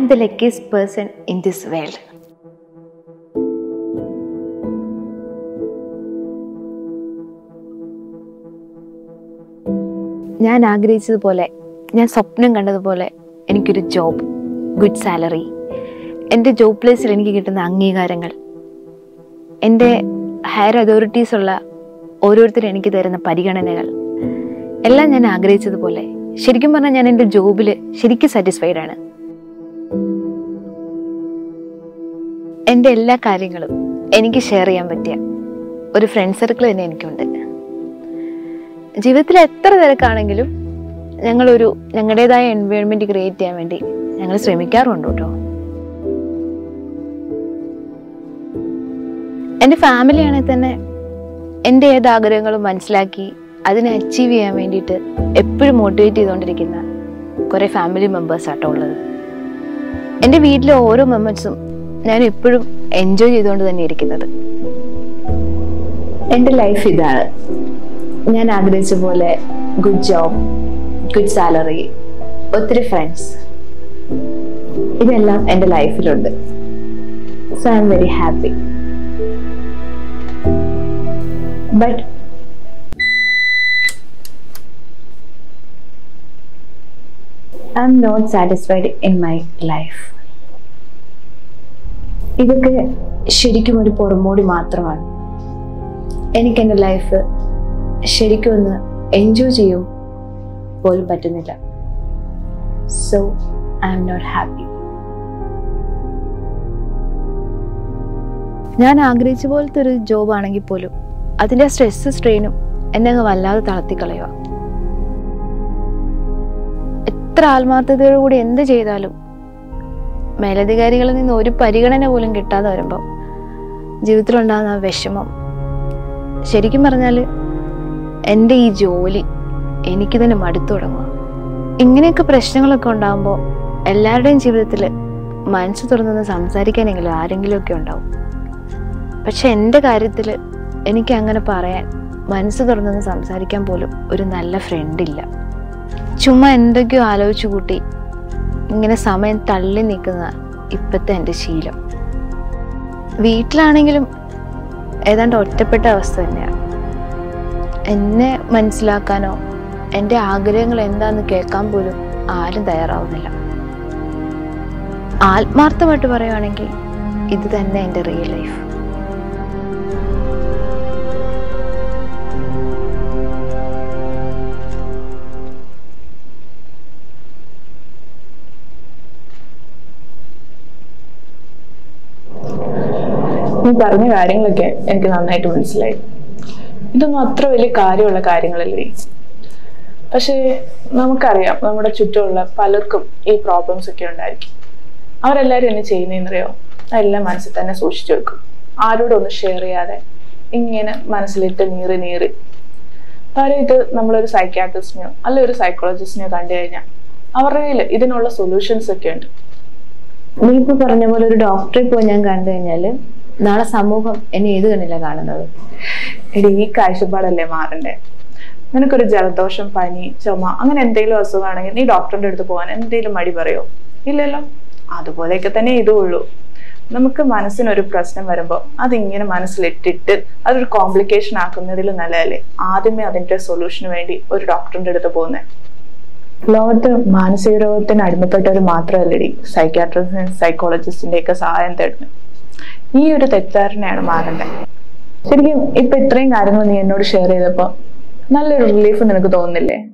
am the luckiest person in this world. ഞാൻ ആഗ്രഹിച്ചതുപോലെ ഞാൻ സ്വപ്നം കണ്ടതുപോലെ എനിക്കൊരു ജോബ് ഗുഡ് സാലറി എൻ്റെ ജോബ് പ്ലേസിൽ എനിക്ക് കിട്ടുന്ന അംഗീകാരങ്ങൾ എൻ്റെ ഹയർ അതോറിറ്റീസ് ഉള്ള ഓരോരുത്തരും എനിക്ക് തരുന്ന പരിഗണനകൾ എല്ലാം ഞാൻ ആഗ്രഹിച്ചതുപോലെ ശരിക്കും പറഞ്ഞാൽ ഞാൻ എൻ്റെ ജോബിൽ ശരിക്കും സാറ്റിസ്ഫൈഡ് ആണ് എൻ്റെ എല്ലാ കാര്യങ്ങളും എനിക്ക് ഷെയർ ചെയ്യാൻ പറ്റിയ ഒരു ഫ്രണ്ട് സർക്കിൾ തന്നെ എനിക്കുണ്ട് ജീവിതത്തിൽ എത്ര തിരക്കാണെങ്കിലും ഞങ്ങളൊരു ഞങ്ങളുടേതായ എൻവയോൺമെന്റ് ക്രിയേറ്റ് ചെയ്യാൻ വേണ്ടി ഞങ്ങൾ ശ്രമിക്കാറുണ്ട് കേട്ടോ എൻ്റെ ഫാമിലി ആണെങ്കിൽ തന്നെ എൻ്റെ ഏത് ആഗ്രഹങ്ങളും മനസ്സിലാക്കി അതിനെ അച്ചീവ് ചെയ്യാൻ വേണ്ടിയിട്ട് എപ്പോഴും മോട്ടിവേറ്റ് ചെയ്തുകൊണ്ടിരിക്കുന്ന കുറേ ഫാമിലി മെമ്പേഴ്സ് ആട്ടോ ഉള്ളത് എൻ്റെ വീട്ടിലെ ഓരോ മെമ്പേഴ്സും ഞാൻ എപ്പോഴും എൻജോയ് ചെയ്തുകൊണ്ട് തന്നെ ഇരിക്കുന്നത് എൻ്റെ ലൈഫ് ഇതാണ് ഞാൻ ആഗ്രഹിച്ച പോലെ ഗുഡ് ജോബ് ഗുഡ് സാലറി ഒത്തിരി ഫ്രണ്ട്സ് ഇതെല്ലാം എൻ്റെ ലൈഫിലുണ്ട് so I am very happy but I am not satisfied in my life ഇതൊക്കെ ശരിക്കും ഒരു പുറമോടി മാത്രമാണ് എനിക്ക് എൻ്റെ ലൈഫ് ശരിക്കും ഒന്ന് എൻജോയ് ചെയ്യും പോലും പറ്റുന്നില്ല so I am not happy ഞാൻ ആഗ്രഹിച്ച പോലത്തെ ഒരു ജോബ് ആണെങ്കിൽ പോലും അതിൻ്റെ സ്ട്രെസ് സ്ട്രെയിനും എന്നെ അങ്ങ് വല്ലാതെ തളർത്തിക്കളയുക എത്ര ആത്മാർത്ഥതയോടുകൂടി എന്ത് ചെയ്താലും മേലധികാരികളിൽ നിന്ന് ഒരു പരിഗണന പോലും കിട്ടാതെ വരുമ്പോൾ ജീവിതത്തിലുണ്ടാകുന്ന ആ വിഷമം ശരിക്കും പറഞ്ഞാൽ എൻ്റെ ഈ ജോലി എനിക്ക് തന്നെ മടുത്തു തുടങ്ങുക ഇങ്ങനെയൊക്കെ പ്രശ്നങ്ങളൊക്കെ ഉണ്ടാകുമ്പോൾ എല്ലാവരുടെയും ജീവിതത്തിൽ മനസ്സ് തുറന്നൊന്ന് സംസാരിക്കാനെങ്കിലും ആരെങ്കിലുമൊക്കെ ഉണ്ടാവും പക്ഷെ എൻ്റെ കാര്യത്തിൽ എനിക്ക് അങ്ങനെ പറയാൻ മനസ്സ് തുറന്നൊന്ന് സംസാരിക്കാൻ പോലും ഒരു നല്ല ഫ്രണ്ട് ഇല്ല ചുമ്മാ എന്തൊക്കെയോ ആലോചിച്ചു കൂട്ടി ഇങ്ങനെ സമയം തള്ളി നിൽക്കുന്ന ഇപ്പോഴത്തെ എൻ്റെ ശീലം വീട്ടിലാണെങ്കിലും ഏതാണ്ട് ഒറ്റപ്പെട്ട അവസ്ഥ തന്നെയാണ് എന്നെ മനസ്സിലാക്കാനോ എൻ്റെ ആഗ്രഹങ്ങൾ എന്താന്ന് കേൾക്കാൻ പോലും ആരും തയ്യാറാവുന്നില്ല ആത്മാർത്ഥമായിട്ട് പറയുവാണെങ്കിൽ ഇത് തന്നെ എൻ്റെ റിയൽ ലൈഫ് നീ പറഞ്ഞ കാര്യങ്ങളൊക്കെ എനിക്ക് നന്നായിട്ട് മനസ്സിലായി ഇതൊന്നും അത്ര വലിയ കാര്യമുള്ള കാര്യങ്ങളല്ലേ പക്ഷേ നമുക്കറിയാം നമ്മുടെ ചുറ്റുമുള്ള പലർക്കും ഈ പ്രോബ്ലംസ് ഒക്കെ ഉണ്ടായിരിക്കും അവരെല്ലാവരും എന്നെ ചെയ്യുന്നതെന്നറിയോ അതെല്ലാം മനസ്സിൽ തന്നെ സൂക്ഷിച്ചു വെക്കും ആരോടും ഒന്നും ഷെയർ ചെയ്യാതെ ഇങ്ങനെ മനസ്സിലിട്ട് നീറി നീറി പകരം ഇത് നമ്മളൊരു സൈക്യാട്രിസ്റ്റിനെയോ അല്ല ഒരു സൈക്കോളജിസ്റ്റിനെയോ കണ്ടു കഴിഞ്ഞാൽ അവരുടെ കയ്യിൽ ഇതിനുള്ള സൊല്യൂഷൻസ് ഒക്കെ ഉണ്ട് നീ ഇപ്പൊ പറഞ്ഞ പോലെ ഒരു ഡോക്ടറെ പോയി ഞാൻ കണ്ടു കഴിഞ്ഞാല് നാളെ സമൂഹം എന്നെ ഏത് കണ്ണില്ല കാണുന്നത് എടി ഈ കാഴ്ചപ്പാടല്ലേ മാറണ്ടേ നിനക്കൊരു ജലദോഷം പനി ചുമ അങ്ങനെ എന്തെങ്കിലും അസുഖമാണെങ്കിൽ നീ ഡോക്ടറിന്റെ അടുത്ത് പോകാൻ എന്തെങ്കിലും മടി പറയോ ഇല്ലല്ലോ അതുപോലെയൊക്കെ തന്നെ ഇതും ഉള്ളൂ നമുക്ക് മനസ്സിനൊരു പ്രശ്നം വരുമ്പോൾ അതിങ്ങനെ മനസ്സിലിട്ടിട്ട് അതൊരു കോംപ്ലിക്കേഷൻ ആക്കുന്നതിൽ നല്ലതല്ലേ ആദ്യമേ അതിന്റെ സൊല്യൂഷന് വേണ്ടി ഒരു ഡോക്ടറിന്റെ അടുത്ത് പോകുന്നത് ലോകത്ത് മാനസിക രോഗത്തിന് അടിമപ്പെട്ടവർ മാത്രമല്ലടി സൈക്യാട്രിസ്റ്റും സൈക്കോളജിസ്റ്റിന്റെ ഒക്കെ സഹായം തേടുന്നത് ഈ ഒരു തെറ്റിദ്ധാരണയാണ് മാറേണ്ടത് ശരിക്കും ഇപ്പൊ ഇത്രയും കാര്യങ്ങൾ നീ എന്നോട് ഷെയർ ചെയ്തപ്പോ നല്ലൊരു റിലീഫ് നിനക്ക് തോന്നുന്നില്ലേ